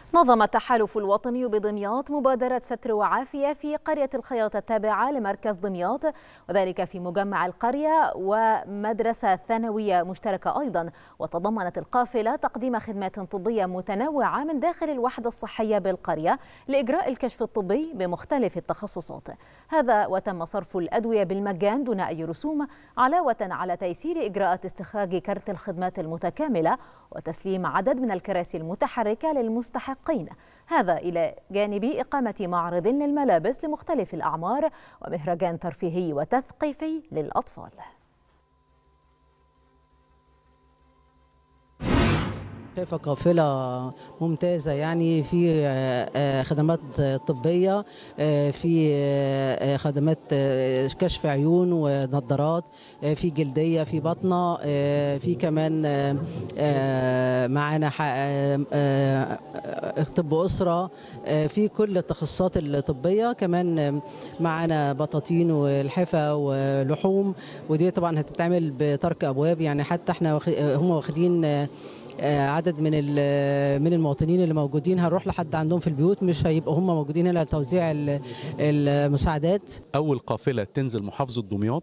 نظم التحالف الوطني بدمياط مبادرة ستر وعافية في قرية الخياط التابعة لمركز دمياط وذلك في مجمع القرية ومدرسة ثانوية مشتركة أيضا وتضمنت القافلة تقديم خدمات طبية متنوعة من داخل الوحدة الصحية بالقرية لإجراء الكشف الطبي بمختلف التخصصات هذا وتم صرف الأدوية بالمجان دون أي رسوم علاوة على تيسير إجراءات استخراج كرت الخدمات المتكاملة وتسليم عدد من الكراسي المتحركة للمستحق المستحقين هذا إلى جانب إقامة معرض للملابس لمختلف الأعمار ومهرجان ترفيهي وتثقيفي للأطفال شايفة قافلة ممتازة يعني في خدمات طبية في خدمات كشف عيون ونظارات في جلدية في بطنة في كمان معانا طب أسرة في كل التخصصات الطبية كمان معانا بطاطين والحفا ولحوم ودي طبعا هتتعمل بترك أبواب يعني حتى احنا هم واخدين عدد من من المواطنين اللي موجودين هنروح لحد عندهم في البيوت مش هيبقوا هم موجودين هنا لتوزيع المساعدات اول قافله تنزل محافظه دمياط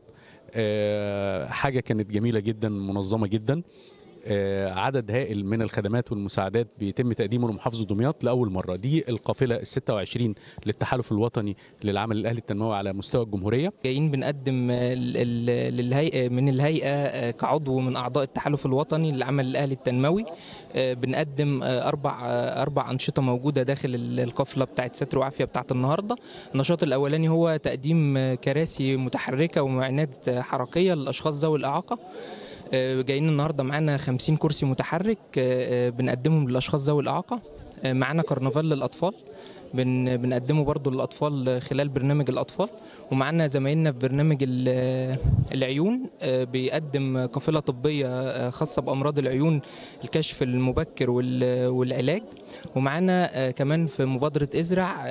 حاجه كانت جميله جدا منظمه جدا عدد هائل من الخدمات والمساعدات بيتم تقديمه لمحافظه دمياط لاول مره دي القافله ال 26 للتحالف الوطني للعمل الاهلي التنموي على مستوى الجمهوريه جايين بنقدم للهيئه من الهيئه كعضو من اعضاء التحالف الوطني للعمل الاهلي التنموي بنقدم اربع اربع انشطه موجوده داخل القافله بتاعه ستر وعافيه بتاعه النهارده النشاط الاولاني هو تقديم كراسي متحركه ومعينات حركيه للاشخاص ذوي الاعاقه جايين النهارده معانا 50 كرسي متحرك بنقدمهم للاشخاص ذوي الاعاقه معانا كرنفال للاطفال بن بنقدمه برضو للاطفال خلال برنامج الاطفال ومعانا زمايلنا في برنامج العيون بيقدم قافله طبيه خاصه بامراض العيون الكشف المبكر والعلاج ومعانا كمان في مبادره ازرع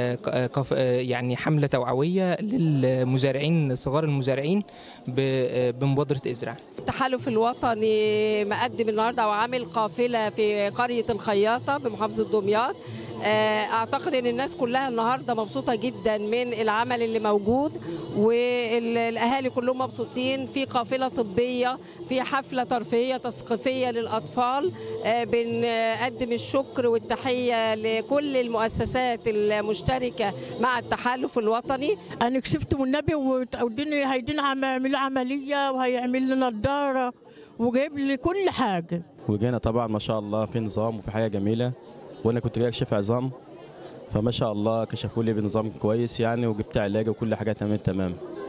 يعني حمله توعويه للمزارعين صغار المزارعين بمبادره ازرع التحالف الوطني مقدم النهارده وعامل قافله في قريه الخياطه بمحافظه دمياط اعتقد ان الناس كلها النهارده مبسوطه جدا من العمل اللي موجود والاهالي كلهم مبسوطين في قافله طبيه في حفله ترفيهيه تثقيفيه للاطفال بنقدم الشكر والتحيه لكل المؤسسات المشتركه مع التحالف الوطني انا كشفت والنبي والدنيا هيدينا يعملوا عمليه وهيعمل لنا نضاره وجايب لي كل حاجه وجينا طبعا ما شاء الله في نظام وفي حاجه جميله وانا كنت جاي اكشف عظام فما شاء الله كشفوا لي بنظام كويس يعني وجبت علاج وكل حاجه تمام تمام